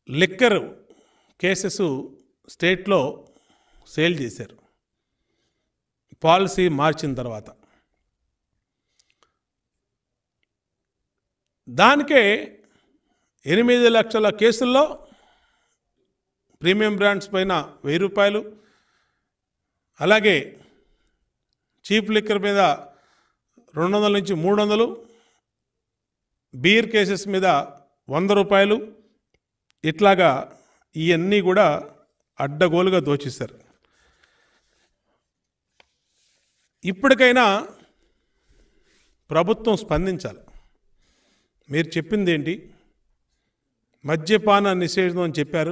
liquor cases స్టేట్లో sale చేశారు policy మార్చిన తర్వాత దానికే ఎనిమిది లక్షల కేసుల్లో ప్రీమియం బ్రాండ్స్ పైన వెయ్యి రూపాయలు అలాగే చీప్ లిక్కర్ మీద రెండు వందల నుంచి మూడు వందలు బీర్ కేసెస్ మీద వంద రూపాయలు ఇట్లాగా ఇవన్నీ కూడా అడ్డగోలుగా దోచేశారు ఇప్పటికైనా ప్రభుత్వం స్పందించాలి మీరు చెప్పింది ఏంటి మద్యపాన నిషేధం అని చెప్పారు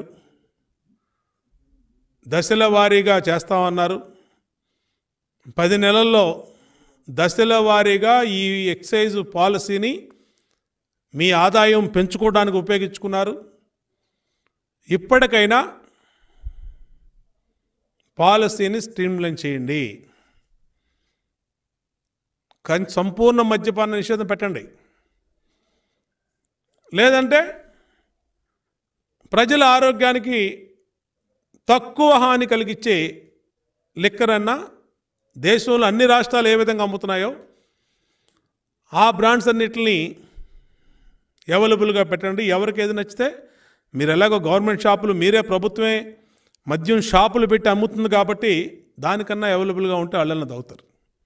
దశల వారీగా చేస్తామన్నారు పది నెలల్లో దశల వారీగా ఈ ఎక్సైజ్ పాలసీని మీ ఆదాయం పెంచుకోవడానికి ఉపయోగించుకున్నారు ఇప్పటికైనా పాలసీని స్ట్రీమ్లైన్ చేయండి కన్- సంపూర్ణ మద్యపాన నిషేధం పెట్టండి లేదంటే ప్రజల ఆరోగ్యానికి తక్కువ హాని కలిగించే లిక్కర్ అన్నా దేశంలో అన్ని రాష్ట్రాలు ఏ విధంగా అమ్ముతున్నాయో ఆ బ్రాండ్స్ అన్నిటిని అవైలబుల్గా పెట్టండి ఎవరికి ఏది నచ్చితే మీరు ఎలాగో గవర్నమెంట్ షాపులు మీరే ప్రభుత్వమే మద్యం షాపులు పెట్టి అమ్ముతుంది కాబట్టి దానికన్నా అవైలబుల్గా ఉంటే వాళ్ళని తగ్గుతారు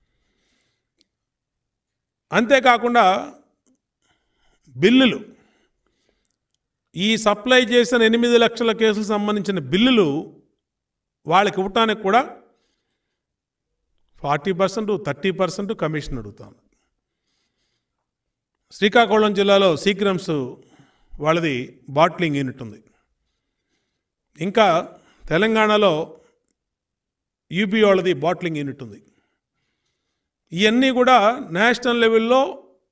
అంతేకాకుండా బిల్లులు ఈ సప్లై చేసిన ఎనిమిది లక్షల కేసులకు సంబంధించిన బిల్లులు వాళ్ళకి ఇవ్వటానికి కూడా forty percent thirty percent commission అడుగుతాను శ్రీకాకుళం జిల్లాలో సీక్రమ్స్ వాళ్ళది బాట్లింగ్ యూనిట్ ఉంది ఇంకా తెలంగాణలో యూపీ వాళ్ళది బాట్లింగ్ యూనిట్ ఉంది ఇవన్నీ కూడా నేషనల్ లెవెల్లో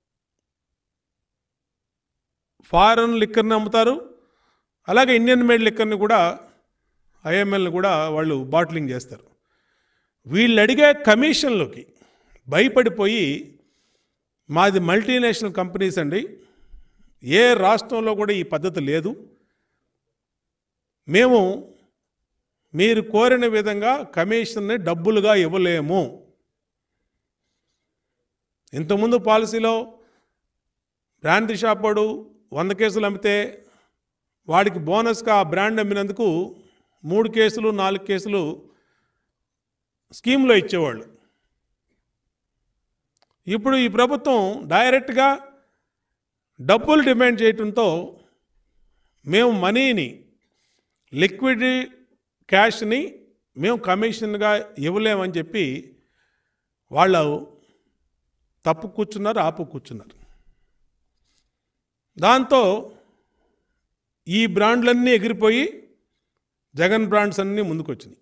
ఫారెన్ లిక్కర్ని అమ్ముతారు అలాగే ఇండియన్ మేడ్ లిక్కర్ని కూడా ఐఎంఎల్ని కూడా వాళ్ళు బాటిలింగ్ చేస్తారు వీళ్ళు అడిగే కమిషన్లోకి భయపడిపోయి మాది మల్టీనేషనల్ కంపెనీస్ అండి ఏ రాష్ట్రంలో కూడా ఈ పద్ధతి లేదు మేము మీరు కోరిన విధంగా కమిషన్ని డబ్బులుగా ఇవ్వలేము ఇంతకుముందు పాలసీలో బ్రాండ్ షాప్ వాడు వంద కేసులు అమ్మితే వాడికి బోనస్గా ఆ బ్రాండ్ అమ్మినందుకు మూడు కేసులు నాలుగు కేసులు స్కీమ్లో ఇచ్చేవాళ్ళు ఇప్పుడు ఈ ప్రభుత్వం డైరెక్ట్గా డబ్బులు డిమాండ్ చేయటంతో మేము మనీని లిక్విడ్ క్యాష్ని మేము కమిషన్గా ఇవ్వలేమని చెప్పి వాళ్ళు తప్పు కూర్చున్నారు ఆపు కూర్చున్నారు దాంతో ఈ బ్రాండ్లన్నీ ఎగిరిపోయి జగన్ బ్రాండ్స్ అన్నీ ముందుకొచ్చినాయి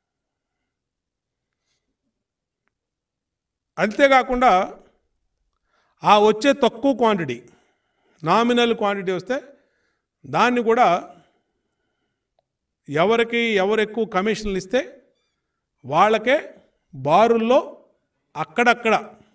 అంతేకాకుండా ఆ వచ్చే తక్కువ క్వాంటిటీ నామినల్ క్వాంటిటీ వస్తే దాన్ని కూడా ఎవరికి ఎవరు ఎక్కువ కమిషన్లు ఇస్తే వాళ్ళకే బారుల్లో అక్కడక్కడ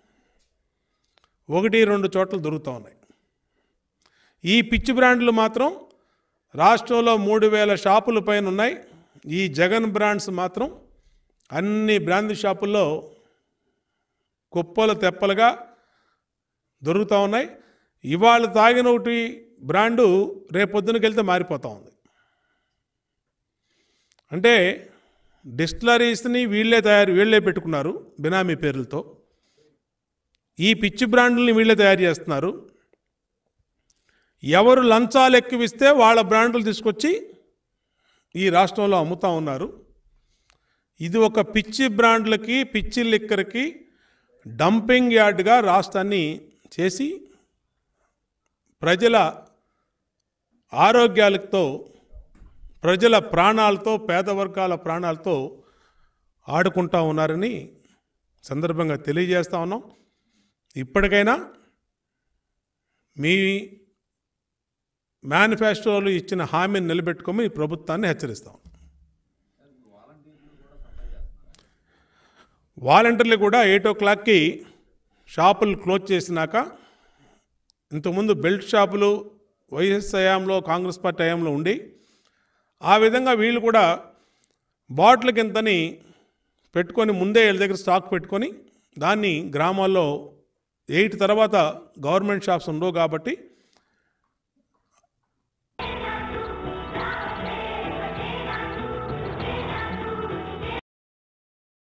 ఒకటి రెండు చోట్ల దొరుకుతూ ఉన్నాయి ఈ పిచ్చి బ్రాండ్లు మాత్రం రాష్ట్రంలో మూడు వేల షాపుల పైన ఉన్నాయి ఈ జగన్ బ్రాండ్స్ మాత్రం అన్ని బ్రాండ్ షాపుల్లో కుప్పలు తెప్పలుగా దొరుకుతూ ఉన్నాయి ఇవాళ తాగిన ఒకటి బ్రాండు రేపొద్దునకి వెళ్తే మారిపోతూ ఉంది అంటే డిస్టిలరీస్ని వీళ్ళే తయారు వీళ్ళే పెట్టుకున్నారు బినామీ పేర్లతో ఈ పిచ్చి బ్రాండ్లని వీళ్ళే తయారు చేస్తున్నారు ఎవరు లంచాలు ఎక్కువిస్తే వాళ్ళ బ్రాండ్లు తీసుకొచ్చి ఈ రాష్ట్రంలో అమ్ముతూ ఉన్నారు ఇది ఒక పిచ్చి బ్రాండ్లకి పిచ్చి లిక్కర్కి డంపింగ్ యార్డ్గా రాష్ట్రాన్ని చేసి ప్రజల ఆరోగ్యాలతో ప్రజల ప్రాణాలతో పేద వర్గాల ప్రాణాలతో ఆడుకుంటా ఉన్నారని సందర్భంగా తెలియజేస్తా ఉన్నాం ఇప్పటికైనా మీ మేనిఫెస్టోలు ఇచ్చిన హామీని నిలబెట్టుకోమని ఈ ప్రభుత్వాన్ని హెచ్చరిస్తాం వాలంటీర్లు కూడా ఎయిట్ ఓ క్లాక్కి షాపులు క్లోజ్ చేసినాక ఇంతకుముందు బెల్ట్ షాపులు వైఎస్ హయాంలో కాంగ్రెస్ పార్టీ హయాంలో ఉండి ఆ విధంగా వీళ్ళు కూడా బాటిల్ కింతని పెట్టుకొని ముందే వీళ్ళ దగ్గర స్టాక్ పెట్టుకొని దాన్ని గ్రామాల్లో ఎయిట్ తర్వాత గవర్నమెంట్ షాప్స్ ఉండవు కాబట్టి